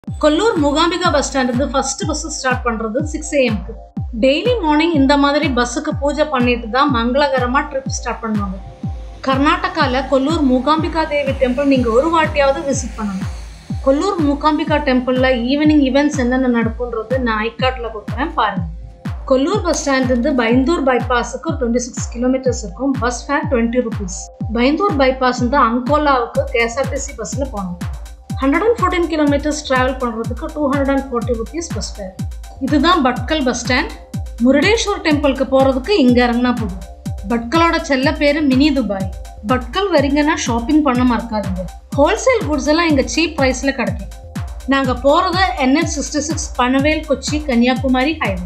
Kollur Mookambika bus stand இருந்து first bus start பண்றது six ஏஎம்க்கு டெய்லி மார்னிங் இந்த மாதிரி பஸ்ஸுக்கு பூஜை பண்ணிட்டு தான் மங்களகரமா ட்ரிப் ஸ்டார்ட் பண்ணுவாங்க கர்நாடகால கொல்லூர் மூகாம்பிகா தேவி டெம்பிள் நீங்க ஒரு வாட்டியாவது விசிட் பண்ணணும் கொல்லூர் மூகாம்பிகா டெம்பிள்ல ஈவினிங் ஈவெண்ட்ஸ் என்னென்ன நடக்கும்ன்றது நான் ஐகாட்ல கொடுக்குறேன் பாருங்க கொல்லூர் பஸ் ஸ்டாண்ட் இருந்து பைந்தூர் பைபாஸுக்கு ஒரு டுவெண்ட்டி சிக்ஸ் கிலோமீட்டர்ஸ் இருக்கும் bus fare twenty rupees Byndoor bypass இருந்து அங்கோலாவுக்கு கேஎஸ்ஆர்டிசி பஸ்ஸில் போகணும் hundred and fourteen kilometres travel பண்ணுறதுக்கு two hundred and forty rupees bus fare இதுதான் பட்கல் பஸ் ஸ்டாண்ட் முருடேஸ்வர் டெம்பிளுக்கு போகிறதுக்கு இங்கே இறங்கினா போதும் பட்கலோட செல்ல பேர் மினி துபாய் பட்கல் வரீங்கன்னா ஷாப்பிங் பண்ண மறக்காதீங்க ஹோல்சேல் குட்ஸ் எல்லாம் இங்கே சீப் ப்ரைஸில் கிடைக்கும் நாங்கள் போகிறது NH sixty six Panvel Kochi Kanyakumari highway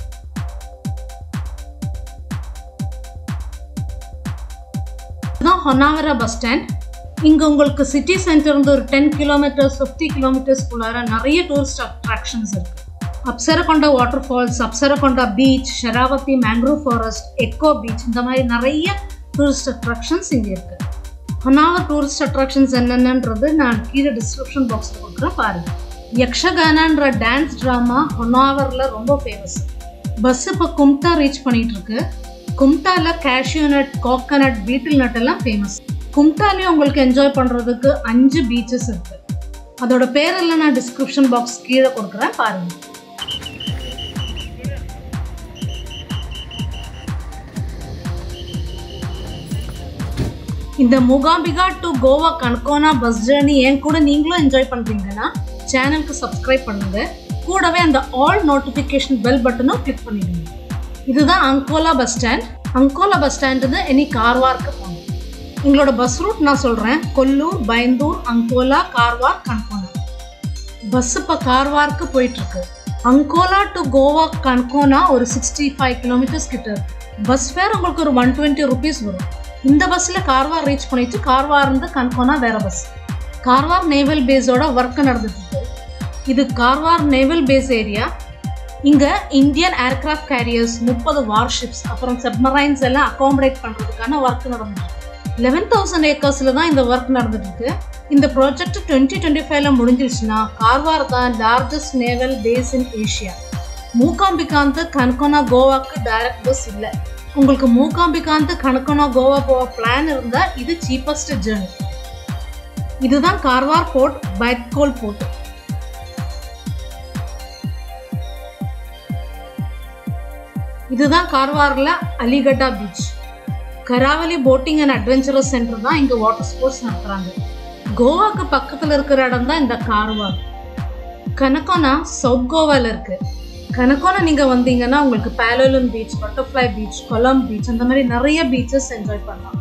இதுதான் ஹொன்னாவரா பஸ் ஸ்டாண்ட் இங்கே உங்களுக்கு சிட்டி சென்டர் இருந்து ஒரு டென் கிலோமீட்டர்ஸ் ஃபிஃப்டி கிலோமீட்டர்ஸ்குள்ளார நிறைய டூரிஸ்ட் அட்ராக்ஷன்ஸ் இருக்கு Apsarakonda water falls Apsarakonda beach Sharavathi mangrove forest eco beach இந்த மாதிரி நிறைய டூரிஸ்ட் அட்ராக்ஷன்ஸ் இங்கே இருக்கு ஹொன்னாவர் டூரிஸ்ட் அட்ராக்ஷன்ஸ் என்னென்னன்றது நான் கீழே டிஸ்கிரிப்ஷன் பாக்ஸில் கொடுக்குறேன் பாருங்க யக்ஷகானான்ற டான்ஸ் ட்ராமா ஹொன்னாவரில் ரொம்ப ஃபேமஸ் பஸ் இப்போ கும்டா ரீச் பண்ணிட்டு இருக்கு கும்டால cashew nut coconut betel nut எல்லாம் ஃபேமஸ் கும்டாலையும் உங்களுக்கு என்ஜாய் பண்ணுறதுக்கு அஞ்சு பீச்சஸ் இருக்கு அதோட பேரெல்லாம் நான் டிஸ்கிரிப்ஷன் பாக்ஸ் கீழே கொடுக்குறேன் பாருங்க இந்த Mookambika to Goa Canacona bus journey ஏன் கூட நீங்களும் என்ஜாய் பண்ணுறீங்கன்னா சேனலுக்கு சப்ஸ்கிரைப் பண்ணுங்க கூடவே அந்த ஆல் நோட்டிஃபிகேஷன் பெல் பட்டனும் கிளிக் பண்ணிடுங்க இதுதான் Ankola bus stand Ankola bus stand இனி கார்வார்க்கு போகணும் எங்களோட பஸ் ரூட் நான் சொல்கிறேன் கொல்லூர் பயந்தூர் அங்கோலா கார்வார் கன்கோனா பஸ் இப்போ கார்வார்க்கு போயிட்டுருக்கு அங்கோலா டு கோவா கன்கோனா ஒரு சிக்ஸ்டி ஃபைவ் கிலோமீட்டர்ஸ் கிட்ட இருக்கு பஸ் ஃபேர் உங்களுக்கு ஒரு ஒன் டுவெண்ட்டி ருபீஸ் வரும் இந்த பஸ்ஸில் கார்வார் ரீச் பண்ணிட்டு கார்வார் இருந்து கன்கோனா வேற பஸ் கார்வார் நேவல் பேஸோட ஒர்க் நடந்துட்டு இருக்கு இது கார்வார் நேவல் பேஸ் ஏரியா இங்கே இந்தியன் ஏர்கிராஃப்ட் கேரியர்ஸ் முப்பது வார்ஷிப்ஸ் அப்புறம் சப்மரைன்ஸ் எல்லாம் அகாமடேட் பண்ணுறதுக்கான ஒர்க் நடந்துட்டு லெவன் தௌசண்ட் ஏக்கர்ஸில் தான் இந்த ஒர்க் நடந்துட்டு இருக்கு இந்த ப்ராஜெக்ட் டுவெண்ட்டி டுவெண்ட்டி ஃபைவ்ல முடிஞ்சிருச்சுன்னா கார்வார் தான் largest naval base in Asia மூகாம்பிகாந்து கன்கோனா கோவாக்கு டைரக்ட் பஸ் இல்லை உங்களுக்கு மூகாம்பிகாந்து கணக்கனோ கோவா போக பிளான் இருந்தால் இது சீப்பஸ்ட் ஜேர்னி இதுதான் கார்வார் போர்ட் பைட்கோல் போர்ட் இதுதான் கார்வாரில் Aligadda beach Karavali boating and adventurous centre தான் இங்கே வாட்டர் ஸ்போர்ட்ஸ் நடத்துகிறாங்க கோவாக்கு பக்கத்தில் இருக்கிற இடம் தான் இந்த கார்வார் கனகோனா சவுத் கோவாவில் இருக்கு கனகோனா நீங்கள் வந்தீங்கன்னா உங்களுக்கு Palolem beach butterfly beach Colomb beach அந்த மாதிரி நிறைய பீச்சஸ் என்ஜாய் பண்ணலாம்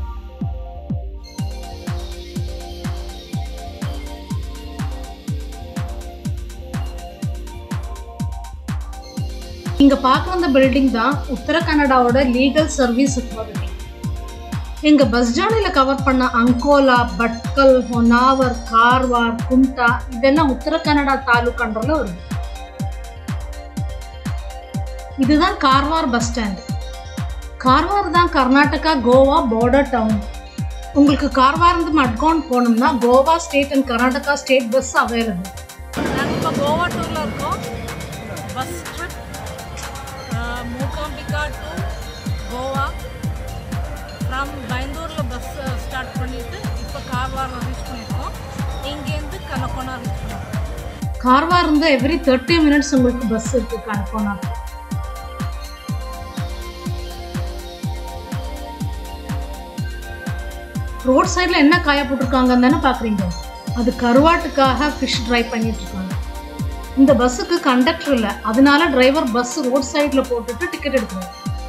இங்க பார்க்குற அந்த பில்டிங் தான் உத்தர கன்னடாவோட லீகல் சர்வீஸ் அத்தாரிட்டி எங்க பஸ் ஜேர்னில கவர் பண்ண அங்கோலா பட்கல் ஹொனாவர் கார்வார் கும்டா இதெல்லாம் உத்தர கன்னடா தாலுக்கான்றல வருது இதுதான் கார்வார் பஸ் ஸ்டாண்ட் கார்வார் தான் கர்நாடகா கோவா பார்டர் டவுன் உங்களுக்கு கார்வார் இருந்து மட்கான் போகணும்னா Goa state and Karnataka state bus available நாங்கள் இப்போ கோவா டூரில் இருக்கோம் bus trip Mookambika to Goa from பயந்தூரில் பஸ் ஸ்டார்ட் பண்ணிட்டு இப்போ கார்வார் ரீச் பண்ணியிருக்கோம் இங்கேருந்து கனகோனா ரீச் பண்ணியிருக்கோம் கார்வார் இருந்தால் எவ்ரி தேர்ட்டி மினிட்ஸ் உங்களுக்கு பஸ் இருக்குது கனகோனாக்கு ரோட் சைடில் என்ன காய போட்டிருக்காங்கன்னு தானே பார்க்குறீங்க அது கருவாட்டுக்காக ஃபிஷ் ட்ரை பண்ணிட்டு இருக்காங்க இந்த பஸ்ஸுக்கு கண்டக்டர் இல்லை அதனால டிரைவர் பஸ் ரோட் சைடில் போட்டுட்டு டிக்கெட் எடுக்கிறாங்க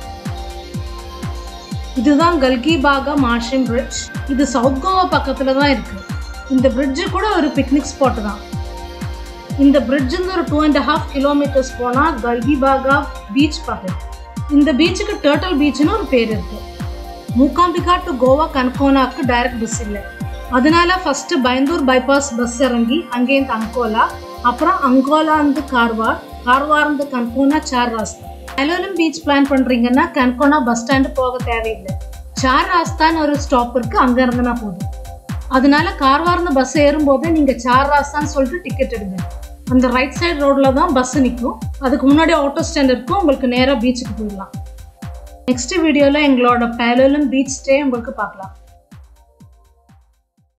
இதுதான் கல்கிபாகா மார்ஷிம் பிரிட்ஜ் இது சவுத் கோவா பக்கத்தில் தான் இருக்கு இந்த பிரிட்ஜு கூட ஒரு பிக்னிக் ஸ்பாட் தான் இந்த பிரிட்ஜிருந்து ஒரு டூ அண்ட் ஹாஃப் கிலோமீட்டர்ஸ் போனால் கல்கிபாகா பீச் பார்க்கலாம் இந்த பீச்சுக்கு டேர்டல் பீச்னு ஒரு பேர் இருக்கு மூகாம்பிகா டு கோவா கன்கோனாக்கு டைரக்ட் பஸ் இல்லை அதனால ஃபர்ஸ்ட் பயந்தூர் பைபாஸ் பஸ் இறங்கி அங்கேருந்து அங்கோலா அப்புறம் அங்கோலா இருந்து கார்வார் கார்வார் இருந்து கன்கோனா சார் ராஸ்தா அலோலம் பீச் பிளான் பண்றீங்கன்னா கன்கோனா பஸ் ஸ்டாண்டு போக தேவையில்லை சார் ராஸ்தான் ஒரு ஸ்டாப் இருக்கு அங்க இறங்கினா போதும் அதனால கார்வார்ந்து பஸ் ஏறும்போது நீங்க சார் ராஸ்தான்னு சொல்லிட்டு டிக்கெட் எடுங்க அந்த ரைட் சைடு ரோடில் தான் பஸ் நிற்கும் அதுக்கு முன்னாடி ஆட்டோ ஸ்டாண்ட் இருக்கும் உங்களுக்கு நேராக பீச்சுக்கு போயிடலாம் நெக்ஸ்ட் வீடியோவில் எங்களோட பேலலும் பீச் ஸ்டே உங்களுக்கு பார்க்கலாம்